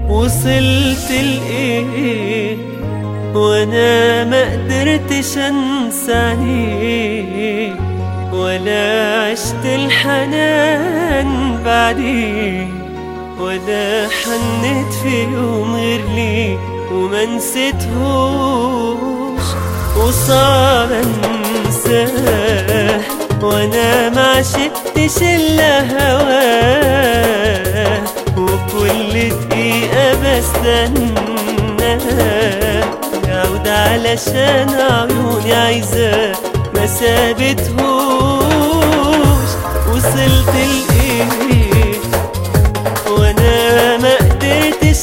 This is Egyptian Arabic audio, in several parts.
وصلت لإيه وانا ما قدرتش انسى عينيه ولا عشت الحنان بعديه ولا حنيت في يوم غير ليه وما نسيتهوش وصعب انساه وانا ما عشقتش الا هواه وكل دقيقة بستناه يعود علشان عيوني عايزاه ما سابتهوش وصلت لإيه وانا ما قدرتش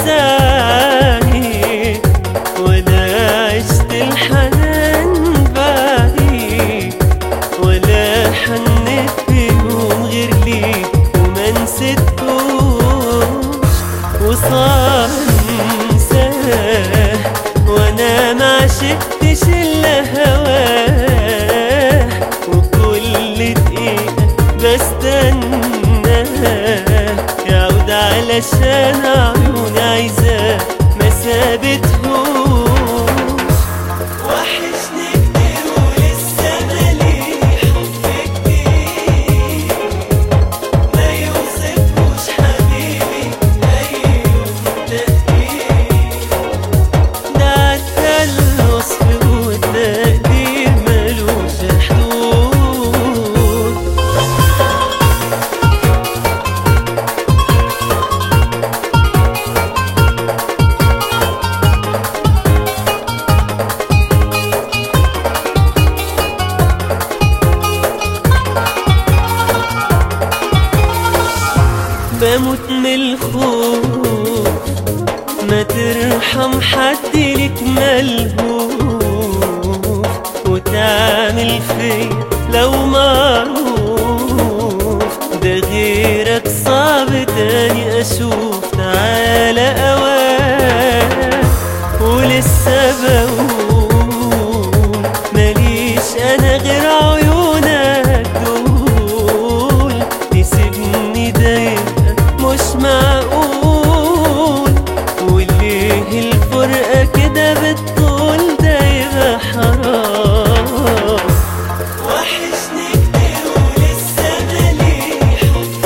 انساني ولا عشت الحنان بعديه ولا حنيت بيوم غير ليه وما نسيتهوش وصار انساه وانا ما عشقتش الا هواه وكل دقيقة بستناه يعود علشان عيوني عايزاه ما سابتهوش وحشني كتير ولسه مالي حب كتير ما يوصفوش حبيبي أيوه تقدير ده عدى الوصف والتقدير ملوش حدود بموت من الخوف ما ترحم حد لك ملهوف وتعمل فيا لو معروف ده غيرك صعب تاني اشوف تعالى اوان ولسه بقول ماليش انا غير عيونك دول تسيبني ده يبقى مش معقول وليه الفرقة كده بتطول ده يبقى حرام وحشني كتير ولسه مالي حب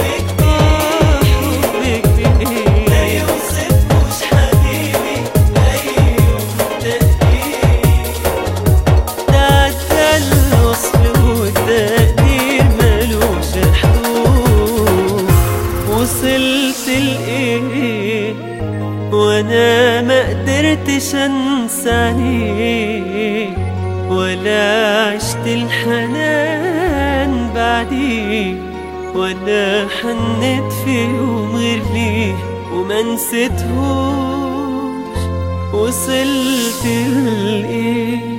كتير لا يوصفوش حبيبي أيوه تقدير ده عدى الوصف والتقدير ملوش حدود وصلت لإيه وانا ما قدرتش انسى عينيه ولا عشت الحنان بعديه ولا حنيت في يوم غير ليه وما نسيتهوش وصلت لإيه